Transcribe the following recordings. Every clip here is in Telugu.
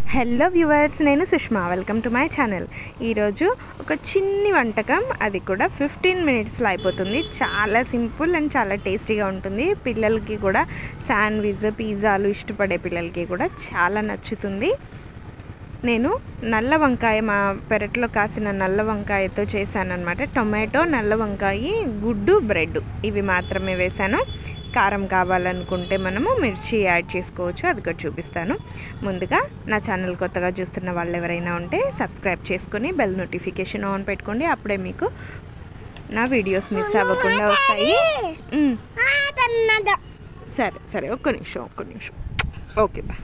హలో వ్యూవర్స్ నేను Sushma welcome to my channel ఈరోజు ఒక చిన్ని వంటకం అది కూడా ఫిఫ్టీన్ మినిట్స్లో అయిపోతుంది చాలా సింపుల్ అండ్ చాలా టేస్టీగా ఉంటుంది పిల్లలకి కూడా శాండ్విచ్ పిజ్జాలు ఇష్టపడే పిల్లలకి కూడా చాలా నచ్చుతుంది నేను నల్ల వంకాయ మా పెరట్లో కాసిన నల్ల వంకాయతో చేశానన్నమాట టొమాటో నల్ల వంకాయ గుడ్డు బ్రెడ్ ఇవి మాత్రమే వేశాను కారం కావాలనుకుంటే మనము మిర్చి యాడ్ చేసుకోవచ్చు అది కూడా చూపిస్తాను ముందుగా నా ఛానల్ కొత్తగా చూస్తున్న వాళ్ళు ఎవరైనా ఉంటే సబ్స్క్రైబ్ చేసుకొని బెల్ నోటిఫికేషన్ ఆన్ పెట్టుకోండి అప్పుడే మీకు నా వీడియోస్ మిస్ అవ్వకుండా వస్తాయి మ్, సరే సరే ఒక్క నిమిషం ఒక్క నిమిషం ఓకే బా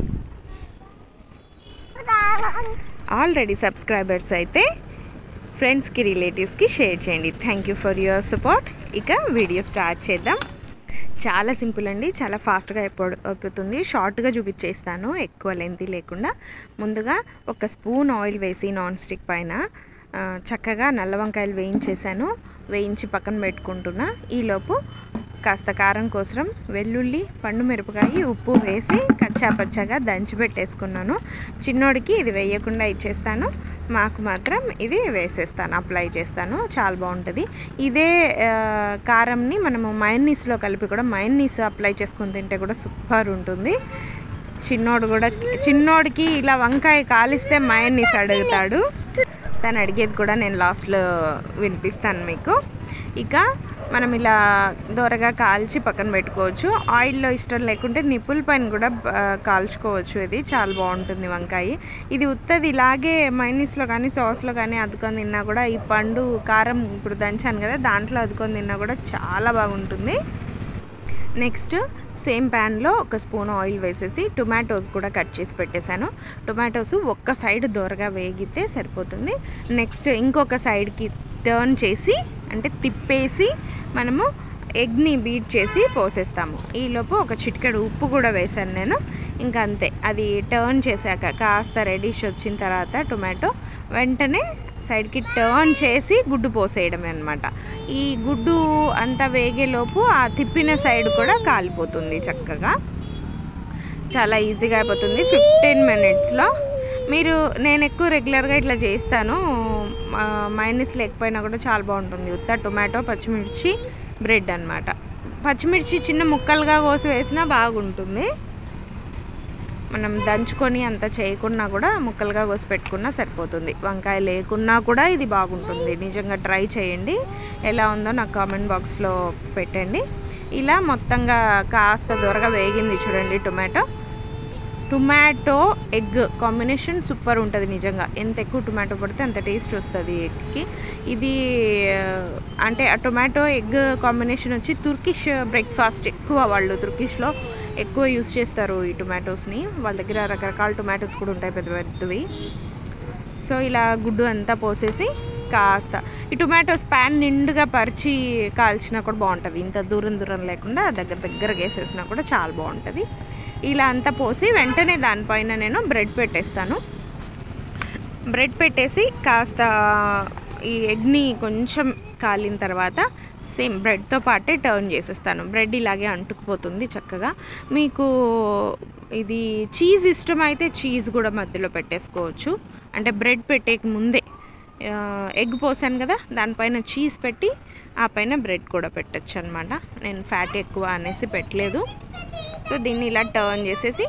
ఆల్రెడీ సబ్స్క్రైబర్స్ అయితే ఫ్రెండ్స్కి రిలేటివ్స్కి షేర్ చేయండి thank you for your support ఇక వీడియో స్టార్ట్ చేద్దాం చాలా సింపుల్ అండి చాలా ఫాస్ట్గా అయిపో అయిపోతుంది షార్ట్గా చూపించేస్తాను ఎక్కువ లెంతీ లేకుండా ముందుగా ఒక స్పూన్ ఆయిల్ వేసి నాన్ స్టిక్ పైన ఆ, చక్కగా నల్ల వంకాయలు వేయించేసాను వేయించి పక్కన పెట్టుకుంటున్నా ఈలోపు కాస్త కారం కోసం వెల్లుల్లి పండు మిరపకాయ ఉప్పు వేసి కచ్చా పచ్చాగా దంచి పెట్టేసుకున్నాను చిన్నోడికి ఇది వేయకుండా ఇచ్చేస్తాను మాకు మాత్రం ఇది వేసేస్తాను అప్లై చేస్తాను చాలా బాగుంటుంది ఇదే ఆ, కారంని మనము మైన్నీస్లో కలిపి కూడా మైన్నీస్ అప్లై చేసుకుని తింటే కూడా సూపర్ ఉంటుంది చిన్నోడు కూడా చిన్నోడికి ఇలా వంకాయ కాలిస్తే మైన్నీస్ అడుగుతాడు తను అడిగేది కూడా నేను లాస్ట్లో వినిపిస్తాను మీకు ఇక మనం ఇలా దూరగా కాల్చి పక్కన పెట్టుకోవచ్చు ఆయిల్లో ఇష్టం లేకుంటే నిప్పుల పైన కూడా ఆ, కాల్చుకోవచ్చు ఇది చాలా బాగుంటుంది వంకాయ ఇది ఉత్తది ఇలాగే మైనీస్లో కానీ సాస్లో కానీ అద్దుకొని తిన్నా కూడా ఈ పండు కారం ఇప్పుడు దంచాను కదా దాంట్లో అద్దుకొని తిన్నా కూడా చాలా బాగుంటుంది నెక్స్ట్ సేమ్ ప్యాన్లో ఒక స్పూన్ ఆయిల్ వేసేసి టొమాటోస్ కూడా కట్ చేసి పెట్టేశాను టొమాటోస్ ఒక్క సైడ్ దోరగా వేగితే సరిపోతుంది నెక్స్ట్ ఇంకొక సైడ్కి టర్న్ చేసి అంటే తిప్పేసి మనము ఎగ్ని బీట్ చేసి పోసేస్తాము ఈలోపు ఒక చిటికెడు ఉప్పు కూడా వేశాను నేను ఇంకా అంతే అది టర్న్ చేశాక కాస్త రెడీష్ వచ్చిన తర్వాత టొమాటో వెంటనే సైడ్కి టర్న్ చేసి గుడ్డు పోసేయడమే అనమాట ఈ గుడ్డు అంతా వేగేలోపు ఆ తిప్పిన సైడ్ కూడా కాలిపోతుంది చక్కగా చాలా ఈజీగా అయిపోతుంది ఫిఫ్టీన్ మినిట్స్లో మీరు నేను ఎక్కువ రెగ్యులర్గా ఇట్లా చేస్తాను మైనస్ లేకపోయినా కూడా చాలా బాగుంటుంది ఉత్త టొమాటో పచ్చిమిర్చి బ్రెడ్ అన్నమాట పచ్చిమిర్చి చిన్న ముక్కలుగా కోసి వేసినా బాగుంటుంది మనం దంచుకొని అంత చేయకున్నా కూడా ముక్కలుగా కోసి పెట్టుకున్నా సరిపోతుంది వంకాయ లేకున్నా కూడా ఇది బాగుంటుంది నిజంగా ట్రై చేయండి ఎలా ఉందో నాకు కామెంట్ బాక్స్లో పెట్టండి ఇలా మొత్తంగా కాస్త దూరగా వేగింది చూడండి tomato tomato egg combination super ఉంటుంది నిజంగా ఎంత ఎక్కువ టొమాటో పడితే అంత టేస్ట్ వస్తుంది ఎగ్కి ఇది ఆ, అంటే ఆ టొమాటో ఎగ్ కాంబినేషన్ వచ్చి తుర్కిష్ బ్రేక్ఫాస్ట్ ఎక్కువ వాళ్ళు తుర్కిష్లో ఎక్కువ యూస్ చేస్తారు ఈ టొమాటోస్ని వాళ్ళ దగ్గర రకరకాల టొమాటోస్ కూడా ఉంటాయి పెద్ద పెద్దవి సో ఇలా గుడ్డు అంతా పోసేసి కాస్త ఈ టొమాటోస్ ప్యాన్ నిండుగా పరిచి కాల్చినా కూడా బాగుంటుంది ఇంత దూరం దూరం లేకుండా దగ్గర దగ్గరగా వేసేసినా కూడా చాలా బాగుంటుంది ఇలా అంతా పోసి వెంటనే దానిపైన నేను బ్రెడ్ పెట్టేస్తాను బ్రెడ్ పెట్టేసి కాస్త ఈ ఎగ్ని కొంచెం కాలిన తర్వాత సేమ్ బ్రెడ్తో పాటే టర్న్ చేసేస్తాను బ్రెడ్ ఇలాగే అంటుకుపోతుంది చక్కగా మీకు ఇది చీజ్ ఇష్టమైతే చీజ్ కూడా మధ్యలో పెట్టేసుకోవచ్చు అంటే బ్రెడ్ పెట్టేక ముందే ఆ, ఎగ్ పోసాను కదా దానిపైన చీజ్ పెట్టి ఆ పైన బ్రెడ్ కూడా పెట్టచ్చు అనమాట నేను ఫ్యాట్ ఎక్కువ అనేసి పెట్టలేదు సో దీన్ని ఇలా టర్న్ చేసేసి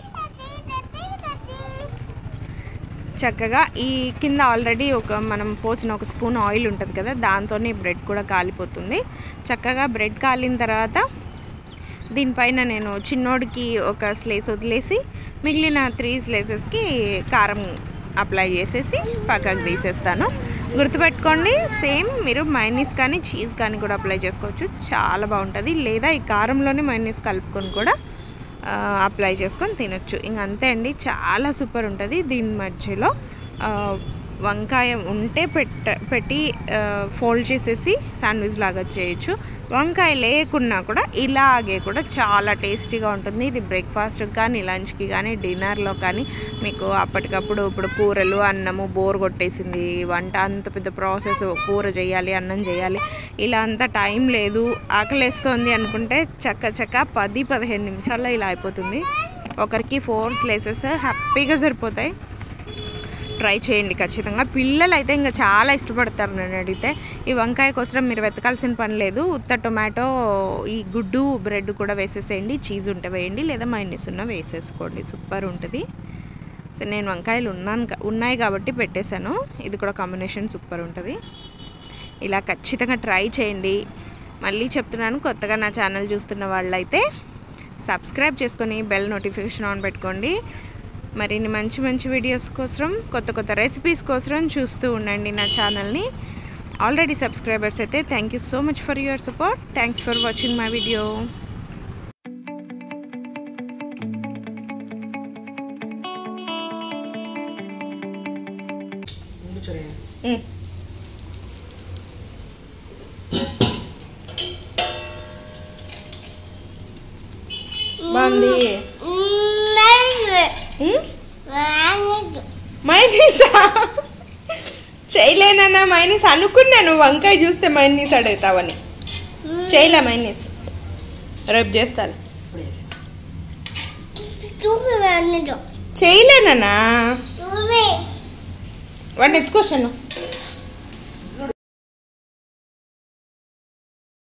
చక్కగా ఈ కింద ఆల్రెడీ ఒక మనం పోసిన ఒక స్పూన్ ఆయిల్ ఉంటుంది కదా దాంతోనే బ్రెడ్ కూడా కాలిపోతుంది చక్కగా బ్రెడ్ కాలిన తర్వాత దీనిపైన నేను చిన్నోడికి ఒక స్లేస్ వదిలేసి మిగిలిన త్రీ స్లేసెస్కి కారం అప్లై చేసేసి పక్కకు తీసేస్తాను గుర్తుపెట్టుకోండి సేమ్ మీరు మైనీస్ కానీ చీజ్ కానీ కూడా అప్లై చేసుకోవచ్చు చాలా బాగుంటుంది లేదా ఈ కారంలోనే మైనీస్ కలుపుకొని కూడా ఆ, అప్లై చేసుకొని తినొచ్చు ఇంక అంతే అండి చాలా సూపర్ ఉంటుంది దీని మధ్యలో ఆ, వంకాయ ఉంటే పెట్ట పెట్టి ఫోల్డ్ చేసేసి శాండ్విచ్ లాగా చేయొచ్చు వంకాయ లేకున్నా కూడా ఇలాగే కూడా చాలా టేస్టీగా ఉంటుంది ఇది బ్రేక్ఫాస్ట్కి కానీ లంచ్కి కానీ డిన్నర్లో కానీ మీకు అప్పటికప్పుడు ఇప్పుడు కూరలు అన్నము బోర్ కొట్టేసింది వంట అంత పెద్ద ప్రాసెస్ కూర చేయాలి అన్నం చేయాలి ఇలా అంత టైం లేదు ఆకలేస్తోంది అనుకుంటే చక్క చక్క పది పదిహేను నిమిషాల్లో ఇలా అయిపోతుంది ఒకరికి ఫోర్ స్లేసెస్ హ్యాపీగా సరిపోతాయి ట్రై చేయండి ఖచ్చితంగా పిల్లలు అయితే ఇంకా చాలా ఇష్టపడతారు నన్ను అడిగితే ఈ వంకాయ కోసం మీరు వెతకాల్సిన పని లేదు ఉత్త టొమాటో ఈ గుడ్డు బ్రెడ్ కూడా వేసేసేయండి చీజ్ ఉంటే వేయండి లేదా మైనస్ ఉన్న వేసేసుకోండి సూపర్ ఉంటుంది సో నేను వంకాయలు ఉన్నాను కా- ఉన్నాయి కాబట్టి పెట్టేశాను ఇది కూడా కాంబినేషన్ సూపర్ ఉంటుంది ఇలా ఖచ్చితంగా ట్రై చేయండి మళ్ళీ చెప్తున్నాను కొత్తగా నా ఛానల్ చూస్తున్న వాళ్ళైతే సబ్స్క్రైబ్ చేసుకొని బెల్ నోటిఫికేషన్ ఆన్ పెట్టుకోండి మరిన్ని మంచి మంచి వీడియోస్ కోసం కొత్త కొత్త రెసిపీస్ కోసం చూస్తూ ఉండండి నా ఛానల్ని ఆల్రెడీ సబ్స్క్రైబర్స్ అయితే thank you so much for your support thanks for watching my video బాగుంది మైనీసా చేయలేనన్నా మైనీస్ అనుకున్నాను వంకాయ చూస్తే మైనీస్ అడుగుతావని చేయలే మైనీస్ రేపు చేస్తాను చేయలేనన్నా వాడిని ఎత్తుకొచ్చాను